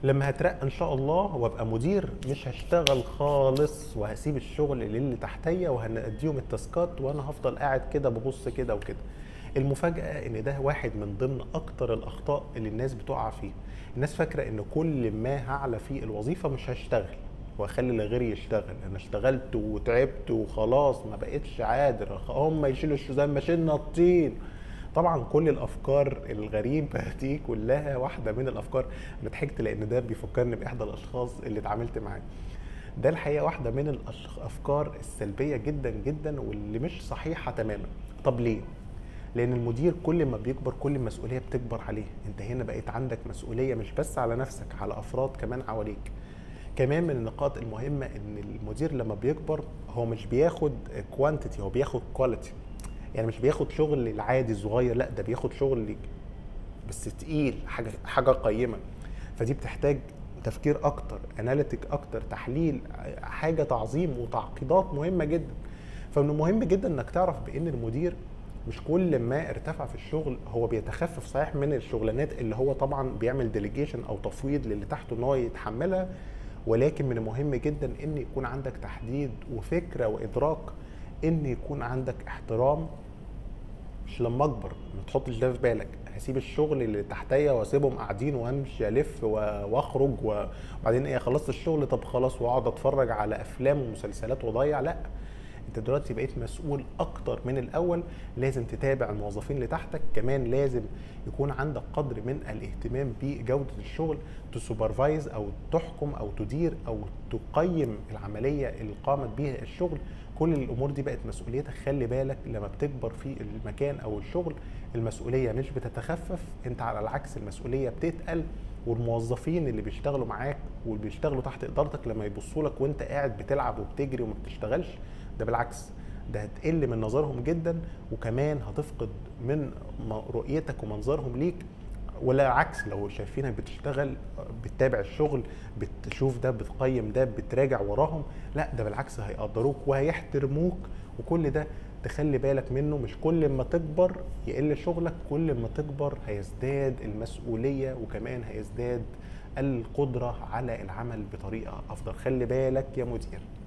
لما هترقى ان شاء الله وابقى مدير مش هشتغل خالص وهسيب الشغل للي تحتيه وهنديهم التاسكات وانا هفضل قاعد كده ببص كده وكده المفاجاه ان ده واحد من ضمن اكتر الاخطاء اللي الناس بتقع فيها الناس فاكره ان كل ما هعلى في الوظيفه مش هشتغل واخلي اللي غيري يشتغل انا اشتغلت وتعبت وخلاص ما بقتش قادر هم يشيلوا زي ما شلنا الطين طبعا كل الافكار الغريبه دي كلها واحده من الافكار انا ضحكت لان ده بيفكرني باحدى الاشخاص اللي اتعاملت معاه ده الحقيقه واحده من الافكار السلبيه جدا جدا واللي مش صحيحه تماما طب ليه لان المدير كل ما بيكبر كل المسؤوليه بتكبر عليه انت هنا بقيت عندك مسؤوليه مش بس على نفسك على افراد كمان حواليك كمان من النقاط المهمه ان المدير لما بيكبر هو مش بياخد كوانتيتي هو بياخد كواليتي يعني مش بياخد شغل العادي الصغير لا ده بياخد شغل بس تقيل حاجه حاجه قيمه فدي بتحتاج تفكير اكتر اناليتيك اكتر تحليل حاجه تعظيم وتعقيدات مهمه جدا فمن المهم جدا انك تعرف بان المدير مش كل ما ارتفع في الشغل هو بيتخفف صحيح من الشغلانات اللي هو طبعا بيعمل ديليجيشن او تفويض للي تحته ان هو يتحملها ولكن من المهم جدا ان يكون عندك تحديد وفكره وادراك ان يكون عندك احترام مش لما اكبر ما تحطش ده في بالك هسيب الشغل اللي تحتيا واسيبهم قاعدين وامشي الف واخرج وبعدين ايه خلصت الشغل طب خلاص واقعد اتفرج على افلام ومسلسلات واضيع لا انت دلوقتي بقيت مسؤول اكتر من الاول لازم تتابع الموظفين اللي تحتك كمان لازم يكون عندك قدر من الاهتمام بجوده الشغل تسوبرفايز او تحكم او تدير او تقيم العمليه اللي قامت بيها الشغل كل الامور دي بقت مسؤوليتك خلي بالك لما بتكبر في المكان او الشغل المسؤوليه مش بتتخفف انت على العكس المسؤوليه بتتقل والموظفين اللي بيشتغلوا معاك واللي بيشتغلوا تحت ادارتك لما يبصوا لك وانت قاعد بتلعب وبتجري وما بتشتغلش ده بالعكس ده هتقل من نظرهم جدا وكمان هتفقد من رؤيتك ومنظرهم ليك ولا عكس لو شايفينك بتشتغل بتتابع الشغل بتشوف ده بتقيم ده بتراجع وراهم لا ده بالعكس هيقدروك وهيحترموك وكل ده تخلي بالك منه مش كل ما تكبر يقل شغلك كل ما تكبر هيزداد المسؤولية وكمان هيزداد القدرة على العمل بطريقة أفضل خلي بالك يا مدير